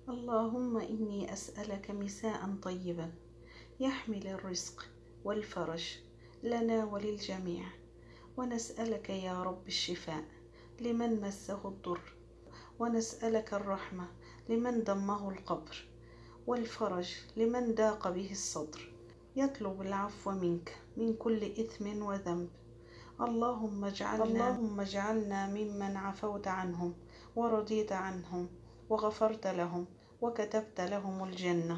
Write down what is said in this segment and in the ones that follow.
اللهم إني أسألك مساء طيبا يحمل الرزق والفرج لنا وللجميع ونسألك يا رب الشفاء لمن مسه الضر ونسألك الرحمة لمن دمه القبر والفرج لمن ضاق به الصدر يطلب العفو منك من كل إثم وذنب اللهم اجعلنا اللهم اجعلنا ممن عفوت عنهم ورضيت عنهم وغفرت لهم وكتبت لهم الجنة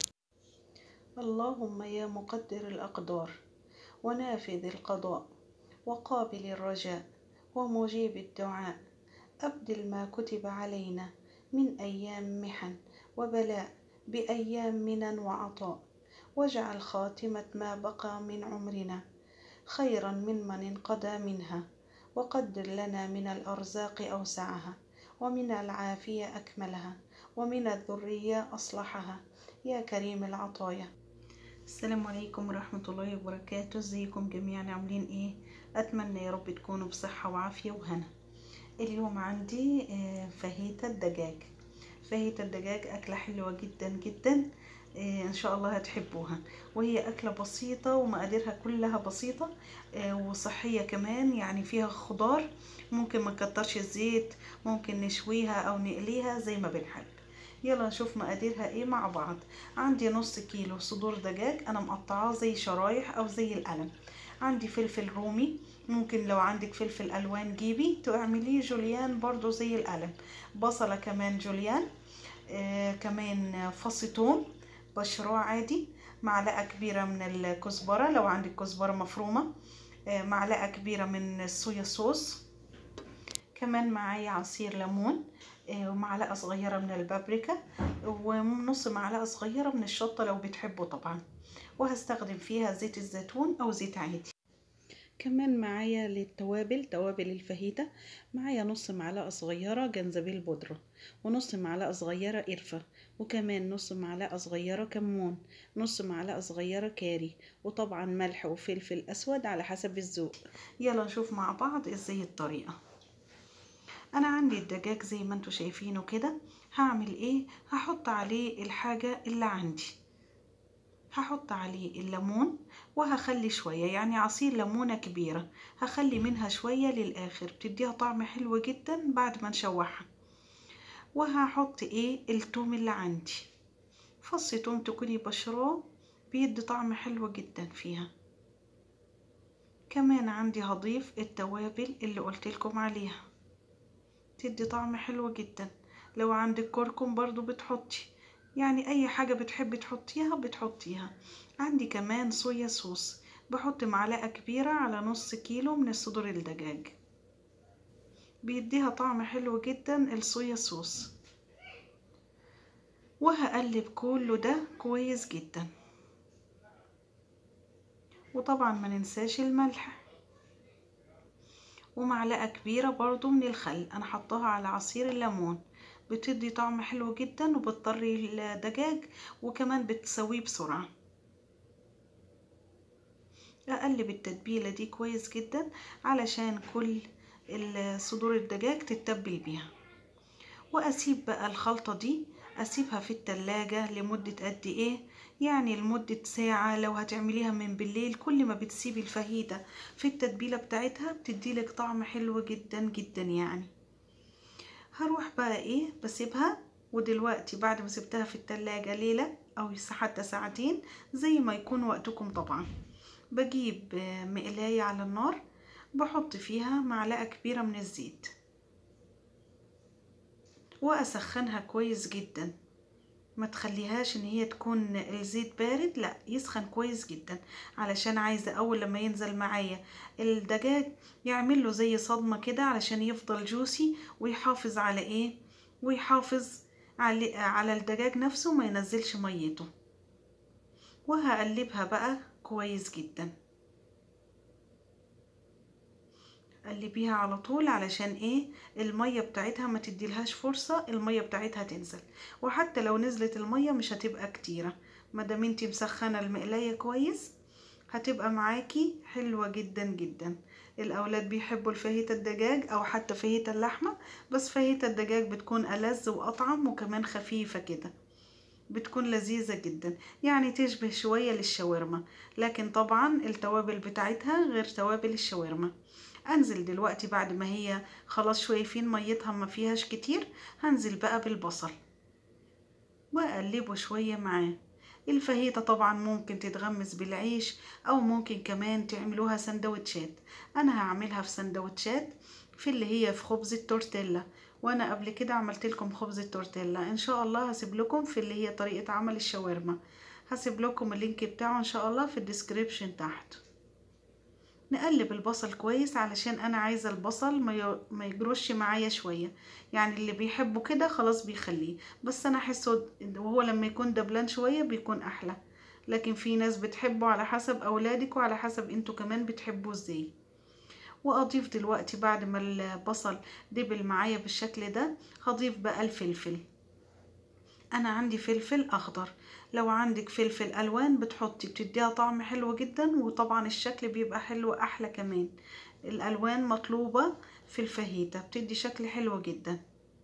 اللهم يا مقدر الأقدار ونافذ القضاء وقابل الرجاء ومجيب الدعاء أبدل ما كتب علينا من أيام محن وبلاء بأيام منن وعطاء واجعل خاتمة ما بقى من عمرنا خيرا ممن انقضى منها وقدر لنا من الأرزاق أوسعها ومن العافية أكملها ومن الذرية أصلحها يا كريم العطايا السلام عليكم ورحمة الله وبركاته ازيكم جميعا عاملين ايه اتمنى يا رب تكونوا بصحة وعافية وهنا اليوم عندي آه، فاهيتا الدجاج فاهيتا الدجاج أكلة حلوة جدا جدا آه، ان شاء الله هتحبوها وهي أكلة بسيطة ومقاديرها كلها بسيطة آه، وصحية كمان يعني فيها خضار ممكن ما نكترش الزيت ممكن نشويها أو نقليها زي ما بنحب يلا نشوف مقاديرها ايه مع بعض عندي نص كيلو صدور دجاج انا مقطعاه زي شرايح او زي القلم عندي فلفل رومي ممكن لو عندك فلفل الوان جيبي تعمليه جوليان برضو زي القلم بصلة كمان جوليان آه كمان فص توم بشراه عادي معلقة كبيرة من الكزبرة لو عندك كزبرة مفرومة آه معلقة كبيرة من الصويا صوص كمان معايا عصير ليمون آه، ومعلقة صغيرة من البابريكا ونص معلقة صغيرة من الشطة لو بتحبوا طبعا وهستخدم فيها زيت الزيتون أو زيت عادي كمان معايا للتوابل توابل الفاهيتا معايا نص معلقة صغيرة جنزبيل بودرة ونص معلقة صغيرة قرفة وكمان نص معلقة صغيرة كمون نص معلقة صغيرة كاري وطبعا ملح وفلفل أسود على حسب الذوق يلا نشوف مع بعض ازاي الطريقة انا عندي الدجاج زي ما انتوا شايفينه كده هعمل ايه هحط عليه الحاجة اللي عندي هحط عليه الليمون وهخلي شوية يعني عصير ليمونة كبيرة هخلي منها شوية للآخر بتديها طعم حلو جدا بعد ما نشوحها وهحط ايه التوم اللي عندي فص توم تكوني بشراه بيدي طعم حلو جدا فيها كمان عندي هضيف التوابل اللي قلتلكم عليها تدي طعم حلو جدا لو عندك كركم برضو بتحطي يعني اي حاجة بتحبي تحطيها بتحطيها عندي كمان صويا صوص بحط معلقة كبيرة على نص كيلو من الصدور الدجاج بيديها طعم حلو جدا الصويا صوص وهقلب كله ده كويس جدا وطبعا ما ننساش الملح ومعلقة كبيرة برضو من الخل أنا حطاها على عصير الليمون بتدي طعم حلو جدا وبتطري الدجاج وكمان بتسويه بسرعة أقلب التتبيلة دي كويس جدا علشان كل صدور الدجاج تتبل بيها وأسيب بقى الخلطة دي أسيبها في التلاجة لمدة قد إيه يعني لمدة ساعة لو هتعمليها من بالليل كل ما بتسيبي الفاهيتا في التتبيلة بتاعتها بتديلك طعم حلو جدا جدا يعني هروح بقى ايه بسيبها ودلوقتي بعد ما سبتها في التلاجة ليلة او حتى ساعتين زي ما يكون وقتكم طبعا بجيب مقلاية على النار بحط فيها معلقة كبيرة من الزيت واسخنها كويس جدا ما تخليهاش ان هي تكون الزيت بارد لا يسخن كويس جدا علشان عايزة اول لما ينزل معايا الدجاج يعمل له زي صدمة كده علشان يفضل جوسي ويحافظ على ايه ويحافظ على, على الدجاج نفسه ما ينزلش ميته وهقلبها بقى كويس جدا قلبيها على طول علشان ايه المية بتاعتها ما تديلهاش فرصة المية بتاعتها تنزل وحتى لو نزلت المية مش هتبقى كتيرة مادام انتي مسخنة المقلاية كويس هتبقى معاكي حلوة جدا جدا الأولاد بيحبوا الفاهيتا الدجاج أو حتى فاهيتا اللحمة بس فاهيتا الدجاج بتكون ألذ وأطعم وكمان خفيفة كده بتكون لذيذة جدا يعني تشبه شوية للشاورما لكن طبعا التوابل بتاعتها غير توابل الشاورما انزل دلوقتي بعد ما هي خلاص شايفين ميتها ما فيهاش كتير هنزل بقى بالبصل واقلبه شوية معاه الفاهيتا طبعا ممكن تتغمس بالعيش او ممكن كمان تعملوها سندوتشات انا هعملها في سندوتشات في اللي هي في خبز التورتيلا وانا قبل كده عملت لكم خبز التورتيلا ان شاء الله هسيب لكم في اللي هي طريقة عمل الشاورما هسيب لكم اللينك بتاعه ان شاء الله في الديسكريبشن تحت نقلب البصل كويس علشان انا عايزه البصل ما يجروش معايا شويه يعني اللي بيحبه كده خلاص بيخليه بس انا احسه وهو لما يكون دبلان شويه بيكون احلى لكن في ناس بتحبه على حسب اولادك وعلى حسب انتوا كمان بتحبوه ازاي واضيف دلوقتي بعد ما البصل دبل معايا بالشكل ده هضيف بقى الفلفل انا عندي فلفل اخضر لو عندك فلفل الوان بتحطي بتديها طعم حلو جدا وطبعا الشكل بيبقى حلو احلى كمان الالوان مطلوبة في الفاهيتا بتدي شكل حلو جدا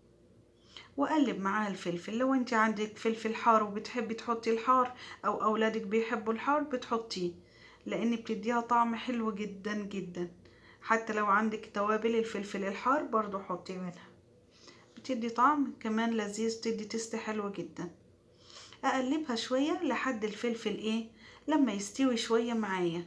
واقلب معاها الفلفل لو انت عندك فلفل حار وبتحبي تحطي الحار او اولادك بيحبوا الحار بتحطيه لان بتديها طعم حلو جدا جدا حتى لو عندك توابل الفلفل الحار برضو حطي منها بتدي طعم كمان لذيذ بتدي تست حلوة جدا اقلبها شوية لحد الفلفل ايه لما يستوي شوية معايا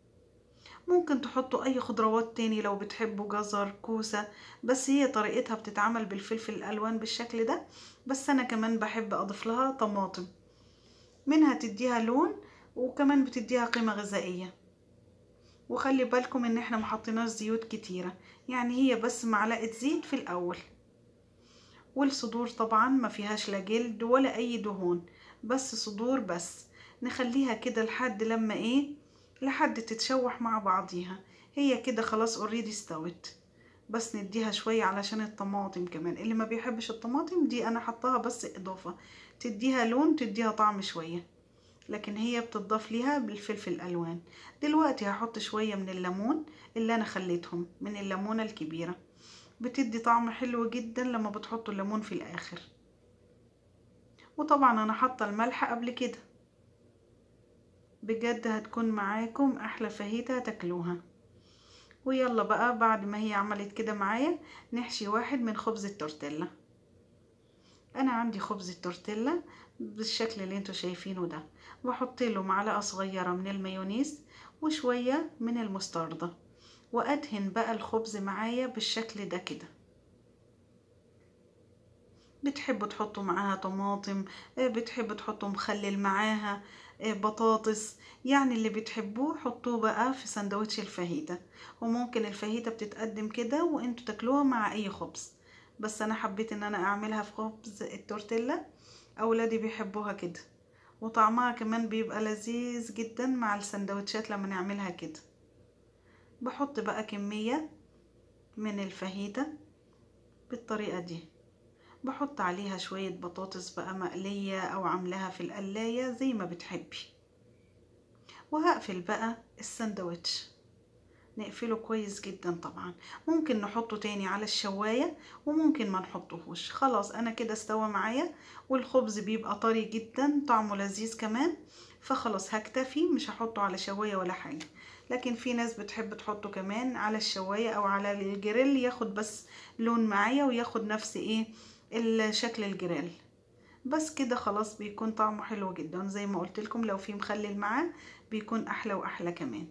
ممكن تحطوا اي خضروات تاني لو بتحبوا جزر كوسة بس هي طريقتها بتتعمل بالفلفل الالوان بالشكل ده بس انا كمان بحب اضيف لها طماطم منها تديها لون وكمان بتديها قيمة غذائية وخلي بالكم ان احنا محطيناش زيوت كتيرة يعني هي بس معلقة زيت في الاول والصدور طبعا ما فيهاش لا جلد ولا اي دهون بس صدور بس نخليها كده لحد لما ايه لحد تتشوح مع بعضيها هي كده خلاص اوريدي استوت بس نديها شوية علشان الطماطم كمان اللي ما بيحبش الطماطم دي انا حطاها بس اضافة تديها لون تديها طعم شوية لكن هي بتضاف ليها بالفلفل الالوان دلوقتي هحط شوية من الليمون اللي انا خليتهم من الليمونة الكبيرة بتدي طعم حلو جدا لما بتحطوا الليمون في الاخر وطبعا انا حاطه الملح قبل كده بجد هتكون معاكم احلى فاهيتا تاكلوها ويلا بقى بعد ما هي عملت كده معايا نحشي واحد من خبز التورتيلا انا عندي خبز التورتيلا بالشكل اللي انتوا شايفينه ده واحط له معلقه صغيره من المايونيز وشويه من المستردة وادهن بقى الخبز معايا بالشكل ده كده بتحبوا تحطوا معاها طماطم بتحبوا تحطوا مخلل معاها بطاطس يعني اللي بتحبوه حطوه بقى في سندوتش الفاهيتا وممكن الفاهيتا بتتقدم كده وانتوا تاكلوها مع اي خبز بس انا حبيت ان انا اعملها في خبز التورتيلا اولادي بيحبوها كده وطعمها كمان بيبقى لذيذ جدا مع السندوتشات لما نعملها كده بحط بقى كمية من الفاهيتا بالطريقة دي بحط عليها شوية بطاطس بقى مقلية أو عاملاها في القلاية زي ما بتحبي وهقفل بقى السندوتش نقفله كويس جدا طبعا ممكن نحطه تاني على الشواية وممكن ما نحطهوش خلاص انا كده استوى معايا والخبز بيبقى طري جدا طعمه لذيذ كمان فخلاص هكتفي مش هحطه على شواية ولا حاجة لكن في ناس بتحب تحطه كمان على الشواية او على الجريل ياخد بس لون معايا وياخد نفس ايه الشكل الجريل بس كده خلاص بيكون طعمه حلو جدا زي ما قلت لكم لو في مخلل معاه بيكون احلى واحلى كمان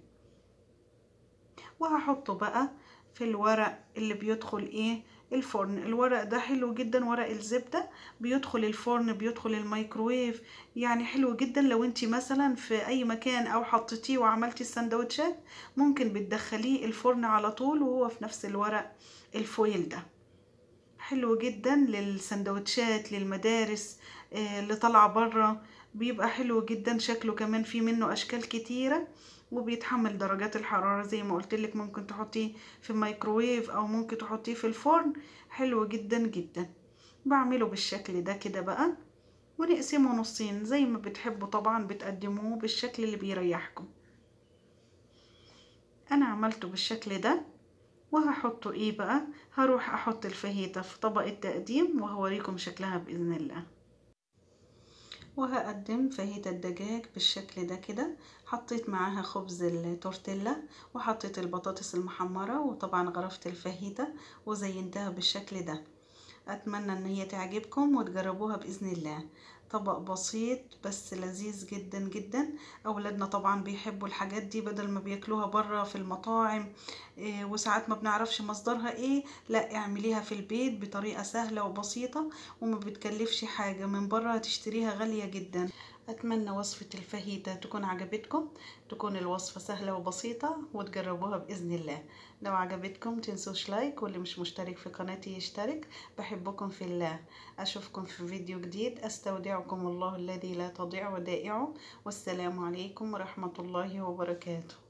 وهحطه بقى في الورق اللي بيدخل ايه الفرن الورق ده حلو جدا ورق الزبدة بيدخل الفرن بيدخل الميكروويف يعني حلو جدا لو انتي مثلا في اي مكان او حطيتيه وعملتي السندوتشات ممكن بتدخليه الفرن على طول وهو في نفس الورق الفويل ده حلو جدا للسندوتشات للمدارس اللي طالعة برا بيبقى حلو جدا شكله كمان فيه منه اشكال كتيرة وبيتحمل درجات الحرارة زي ما قلت لك ممكن تحطيه في الميكروويف او ممكن تحطيه في الفرن حلو جدا جدا بعمله بالشكل ده كده بقى ونقسمه نصين زي ما بتحبوا طبعا بتقدموه بالشكل اللي بيريحكم انا عملته بالشكل ده وهحطه ايه بقى هروح احط الفاهيتا في طبق التقديم وهوريكم شكلها باذن الله وهقدم فاهيتا الدجاج بالشكل ده كده حطيت معاها خبز التورتيلا وحطيت البطاطس المحمرة وطبعا غرفت الفاهيتا وزينتها بالشكل ده اتمنى ان هي تعجبكم وتجربوها باذن الله طبق بسيط بس لذيذ جدا جدا اولادنا طبعا بيحبوا الحاجات دي بدل ما بياكلوها بره في المطاعم إيه وساعات ما بنعرفش مصدرها ايه لا اعمليها في البيت بطريقة سهلة وبسيطة وما بتكلفش حاجة من بره هتشتريها غالية جدا اتمنى وصفة الفاهيتا تكون عجبتكم تكون الوصفة سهلة وبسيطة وتجربوها باذن الله لو عجبتكم تنسوش لايك واللي مش مشترك في قناتي يشترك بحبكم في الله اشوفكم في فيديو جديد استودعكم الله الذي لا تضيع ودائعه والسلام عليكم ورحمة الله وبركاته